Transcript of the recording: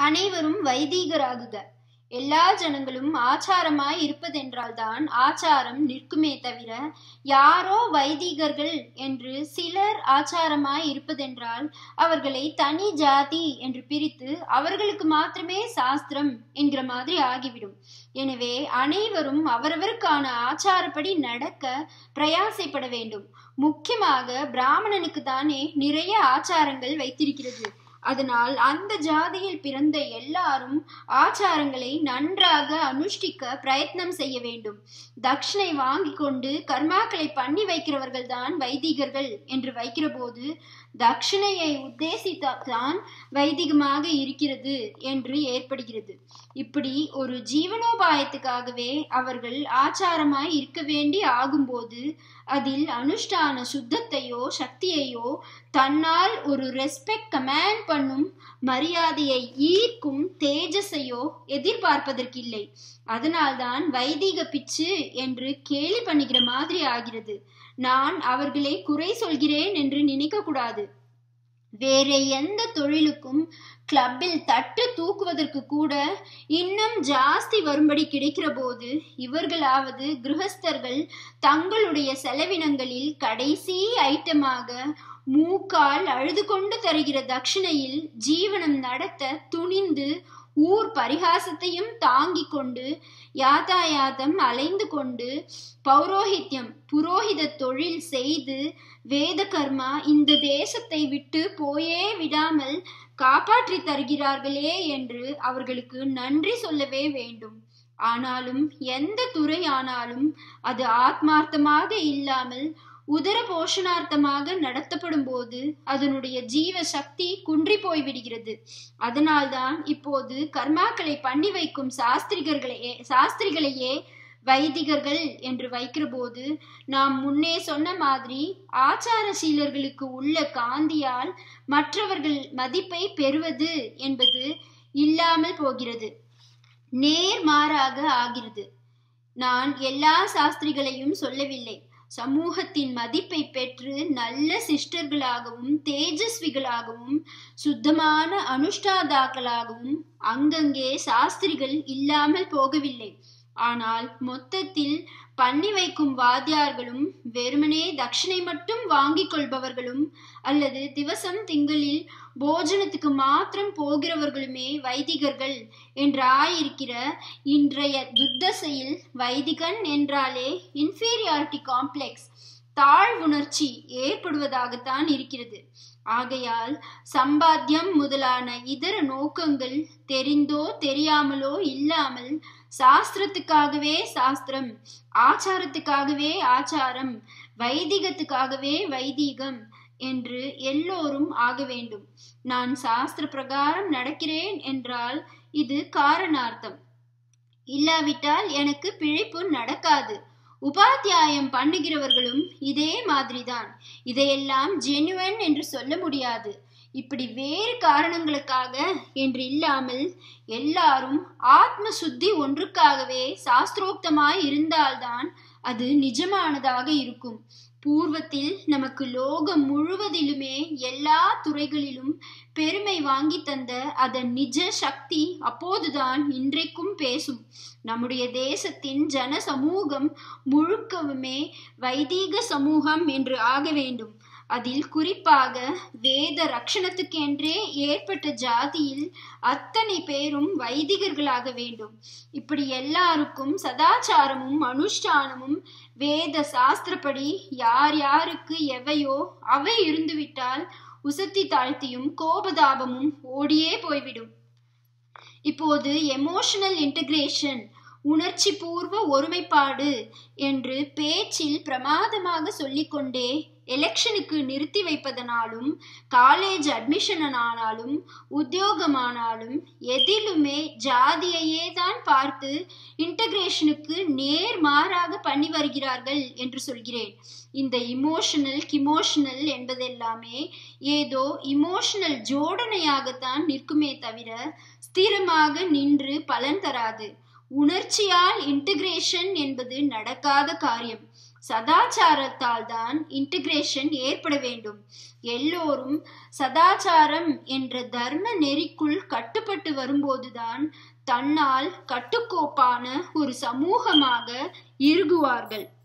அனைவரும் வைதீகராகுக எல்லா ஜனங்களும் ஆச்சாரமாய் இருப்பதென்றால்தான் ஆச்சாரம் நிற்குமே தவிர யாரோ வைதீகர்கள் என்று சிலர் ஆச்சாரமாய் இருப்பதென்றால் அவர்களை தனி ஜாதி என்று பிரித்து அவர்களுக்கு மாத்திரமே சாஸ்திரம் என்கிற மாதிரி ஆகிவிடும் எனவே அனைவரும் அவரவருக்கான ஆச்சாரப்படி நடக்க பிரயாசைப்பட வேண்டும் முக்கியமாக பிராமணனுக்கு தானே நிறைய ஆச்சாரங்கள் வைத்திருக்கிறது அதனால் அந்த ஜாதியில் பிறந்த எல்லாரும் ஆச்சாரங்களை நன்றாக அனுஷ்டிக்க பிரயத்னம் செய்ய வேண்டும் தட்சிணை வாங்கி கொண்டு கர்மாக்களை பண்ணி வைக்கிறவர்கள் தான் வைதிகர்கள் என்று வைக்கிற போது தட்சிணையை உத்தேசித்தான் வைதிகமாக இருக்கிறது என்று ஏற்படுகிறது இப்படி ஒரு ஜீவனோபாயத்துக்காகவே அவர்கள் ஆச்சாரமாய் இருக்க வேண்டி ஆகும்போது அதில் அனுஷ்டான சுத்தத்தையோ சக்தியையோ தன்னால் ஒரு ரெஸ்பெக்ட் கமாண்ட் பண்ணும் மரியாதையை ஈர்க்கும் தேஜஸையோ எதிர்பார்ப்பதற்கில்லை அதனால்தான் வைதிக பிச்சு என்று கேலி பண்ணுகிற மாதிரி ஆகிறது நான் அவர்களை குறை சொல்கிறேன் என்று நினைக்க கூடாது வேற எந்த தொழிலுக்கும் கிளப்பில் தட்டு தூக்குவதற்கு கூட இன்னும் ஜாஸ்தி வரும்படி கிடைக்கிற போது இவர்களாவது கிரகஸ்தர்கள் தங்களுடைய செலவினங்களில் கடைசி ஐட்டமாக மூக்கால் அழுது கொண்டு தருகிற தட்சிணையில் ஜீவனம் நடத்த துணிந்து ஊர் பரிகாசத்தையும் தாங்கிக் கொண்டு யாத்தாயாத்தம் அலைந்து கொண்டு பௌரோஹித்யம் புரோகித தொழில் செய்து வேத கர்மா இந்த தேசத்தை விட்டு போயே விடாமல் காப்பாற்றி தருகிறார்களே என்று அவர்களுக்கு நன்றி சொல்லவே வேண்டும் ஆனாலும் எந்த துறை ஆனாலும் அது ஆத்மார்த்தமாக இல்லாமல் உதர போஷணார்த்தமாக நடத்தப்படும் போது அதனுடைய ஜீவ சக்தி குன்றி போய்விடுகிறது அதனால்தான் இப்போது கர்மாக்களை பண்ணி வைக்கும் சாஸ்திரிகர்களையே சாஸ்திரிகளையே வைதிகர்கள் என்று வைக்கிற போது நாம் முன்னே சொன்ன மாதிரி ஆச்சாரசீலர்களுக்கு உள்ள காந்தியால் மற்றவர்கள் மதிப்பை பெறுவது என்பது இல்லாமல் போகிறது நேர்மாறாக ஆகிறது நான் எல்லா சாஸ்திரிகளையும் சொல்லவில்லை சமூகத்தின் மதிப்பை பெற்று நல்ல சிஸ்டர்களாகவும் தேஜஸ்விகளாகவும் சுத்தமான அனுஷ்டாதாக்களாகவும் அங்கங்கே சாஸ்திரிகள் இல்லாமல் போகவில்லை ஆனால் மொத்தத்தில் பண்ணி வைக்கும் வாத்தியார்களும் வெறுமனே தட்சிணை மட்டும் வாங்கிக் கொள்பவர்களும் அல்லது திவசம் திங்களில் போஜனத்துக்கு மாத்திரம் போகிறவர்களுமே வைதிகர்கள் என்றாயிருக்கிற இன்றைய துர்தசையில் வைதிகன் என்றாலே இன்ஃபீரியாரிட்டி காம்ப்ளெக்ஸ் தாழ்வுணர்ச்சி ஏற்படுவதாகத்தான் இருக்கிறது ஆகையால் சம்பாத்தியம் முதலான இதர நோக்கங்கள் தெரிந்தோ தெரியாமலோ இல்லாமல் சாஸ்திரத்துக்காகவே சாஸ்திரம் ஆச்சாரத்துக்காகவே ஆச்சாரம் வைதிகத்துக்காகவே வைதீகம் என்று எல்லோரும் ஆக வேண்டும் நான் சாஸ்திர பிரகாரம் நடக்கிறேன் என்றால் இது காரணார்த்தம் இல்லாவிட்டால் எனக்கு பிழைப்பு நடக்காது உபாத்தியாயம் பண்ணுகிறவர்களும் இதே மாதிரிதான் இதையெல்லாம் ஜெனுவன் என்று சொல்ல முடியாது இப்படி வேறு காரணங்களுக்காக என்று இல்லாமல் எல்லாரும் ஆத்ம சுத்தி ஒன்றுக்காகவே சாஸ்திரோக்தமாய் இருந்தால்தான் அது நிஜமானதாக இருக்கும் பூர்வத்தில் நமக்கு லோகம் முழுவதிலுமே எல்லா துறைகளிலும் பெருமை வாங்கி தந்த அதன் நிஜ சக்தி அப்போதுதான் இன்றைக்கும் பேசும் நம்முடைய தேசத்தின் ஜன சமூகம் முழுக்கவுமே வைதீக சமூகம் என்று ஆக வேண்டும் அதில் குறிப்பாக வேத ரட்சணத்துக்கென்றே ஏற்பட்ட ஜாதியில் அத்தனை பேரும் வைதிகர்களாக வேண்டும் இப்படி எல்லாருக்கும் சதாச்சாரமும் அனுஷ்டானமும் வேத சாஸ்திரப்படி யார் யாருக்கு எவையோ அவை இருந்துவிட்டால் உசத்தி தாழ்த்தியும் கோபதாபமும் ஓடியே போய்விடும் இப்போது எமோஷனல் இன்டகிரேஷன் உணர்ச்சி பூர்வ ஒருமைப்பாடு என்று பேச்சில் பிரமாதமாக சொல்லிக்கொண்டே எலெக்ஷனுக்கு நிறுத்தி வைப்பதனாலும் காலேஜ் அட்மிஷனானாலும் உத்தியோகமானாலும் எதிலுமே ஜாதியையே தான் பார்த்து இன்டகிரேஷனுக்கு நேர் மாறாக பண்ணி வருகிறார்கள் என்று சொல்கிறேன் இந்த இமோஷனல் கிமோஷனல் என்பதெல்லாமே ஏதோ இமோஷனல் ஜோடனையாகத்தான் நிற்குமே தவிர ஸ்திரமாக நின்று பலன் தராது உணர்ச்சியால் இன்டகிரேஷன் என்பது நடக்காத காரியம் சதாச்சாரத்தால் தான் இன்டிகிரேஷன் ஏற்பட வேண்டும் எல்லோரும் சதாச்சாரம் என்ற தர்ம நெறிக்குள் கட்டுப்பட்டு வரும்போதுதான் தன்னால் கட்டுக்கோப்பான ஒரு சமூகமாக இறுகுவார்கள்